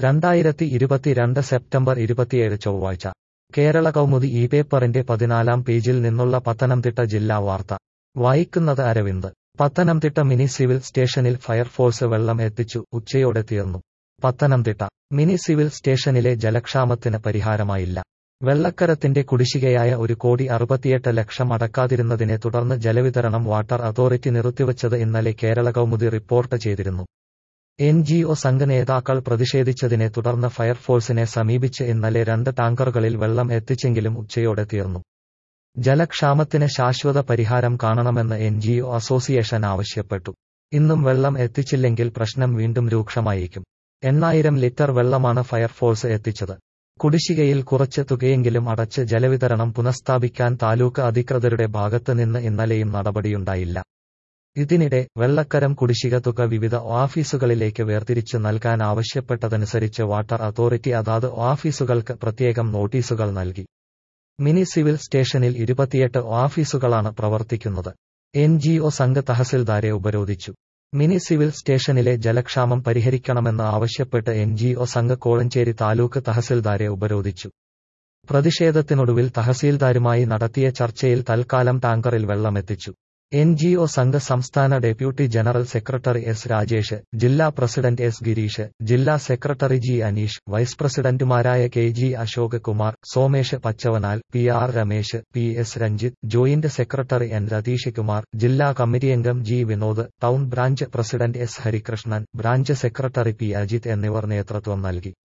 രണ്ടായിരത്തി ഇരുപത്തിരണ്ട് സെപ്റ്റംബർ ഇരുപത്തിയേഴ് ചൊവ്വാഴ്ച കേരള കൗമുദി ഈ പേപ്പറിന്റെ പതിനാലാം പേജിൽ നിന്നുള്ള പത്തനംതിട്ട ജില്ലാ വാർത്ത വായിക്കുന്നത് അരവിന്ദ് പത്തനംതിട്ട മിനി സിവിൽ സ്റ്റേഷനിൽ ഫയർഫോഴ്സ് വെള്ളം എത്തിച്ചു ഉച്ചയോടെ തീർന്നു പത്തനംതിട്ട മിനി സിവിൽ സ്റ്റേഷനിലെ ജലക്ഷാമത്തിന് പരിഹാരമായില്ല വെള്ളക്കരത്തിന്റെ കുടിശ്ശികയായ ഒരു കോടി അറുപത്തിയെട്ട് ലക്ഷം അടക്കാതിരുന്നതിനെ തുടർന്ന് ജലവിതരണം വാട്ടർ അതോറിറ്റി നിർത്തിവച്ചത് ഇന്നലെ കേരള കൗമുദി റിപ്പോർട്ട് ചെയ്തിരുന്നു എൻ ജി ഒ സംഘ നേതാക്കൾ പ്രതിഷേധിച്ചതിനെ തുടർന്ന് ഫയർഫോഴ്സിനെ സമീപിച്ച് ഇന്നലെ രണ്ട് ടാങ്കറുകളിൽ വെള്ളം എത്തിച്ചെങ്കിലും ഉച്ചയോടെ തീർന്നു ജലക്ഷാമത്തിന് ശാശ്വത പരിഹാരം കാണണമെന്ന് എൻ ജി ഒ അസോസിയേഷൻ ആവശ്യപ്പെട്ടു ഇന്നും വെള്ളം എത്തിച്ചില്ലെങ്കിൽ പ്രശ്നം വീണ്ടും രൂക്ഷമായേക്കും എണ്ണായിരം ലിറ്റർ വെള്ളമാണ് ഫയർഫോഴ്സ് എത്തിച്ചത് കുടിശ്ശികയിൽ കുറച്ച് തുകയെങ്കിലും അടച്ച് ജലവിതരണം പുനഃസ്ഥാപിക്കാൻ താലൂക്ക് അധികൃതരുടെ ഭാഗത്ത് നിന്ന് ഇന്നലെയും നടപടിയുണ്ടായില്ല ഇതിനിടെ വെള്ളക്കരം കുടിശ്ശിക തുക വിവിധ ഓഫീസുകളിലേക്ക് വേർതിരിച്ചു നൽകാൻ ആവശ്യപ്പെട്ടതനുസരിച്ച് വാട്ടർ അതോറിറ്റി അതാത് ഓഫീസുകൾക്ക് പ്രത്യേകം നോട്ടീസുകൾ നൽകി മിനി സിവിൽ സ്റ്റേഷനിൽ ഇരുപത്തിയെട്ട് ഓഫീസുകളാണ് പ്രവർത്തിക്കുന്നത് എൻ ജി ഒ സംഘ തഹസിൽദാരെ ഉപരോധിച്ചു മിനി സിവിൽ സ്റ്റേഷനിലെ ജലക്ഷാമം പരിഹരിക്കണമെന്ന് ആവശ്യപ്പെട്ട് എൻ ജി ഒ സംഘ കോഴഞ്ചേരി താലൂക്ക് തഹസിൽദാരെ ഉപരോധിച്ചു പ്രതിഷേധത്തിനൊടുവിൽ തഹസീൽദാരുമായി നടത്തിയ ചർച്ചയിൽ തൽക്കാലം ടാങ്കറിൽ വെള്ളമെത്തിച്ചു എൻ ജി ഒ സംഘ സംസ്ഥാന deputy general secretary S Rajesh ജില്ലാ പ്രസിഡന്റ് എസ് ഗിരീഷ് ജില്ലാ സെക്രട്ടറി ജി അനീഷ് വൈസ് പ്രസിഡന്റുമാരായ K G Ashok Kumar Somesh Pachavanal P R Ramesh P S Ranjith joint secretary N Ratheesh Kumar ജില്ലാ കമ്മിറ്റി അംഗം G Vinod town branch president S Harikrishnan branch secretary P Ajith എന്നിവർ നേതൃത്വം നൽകി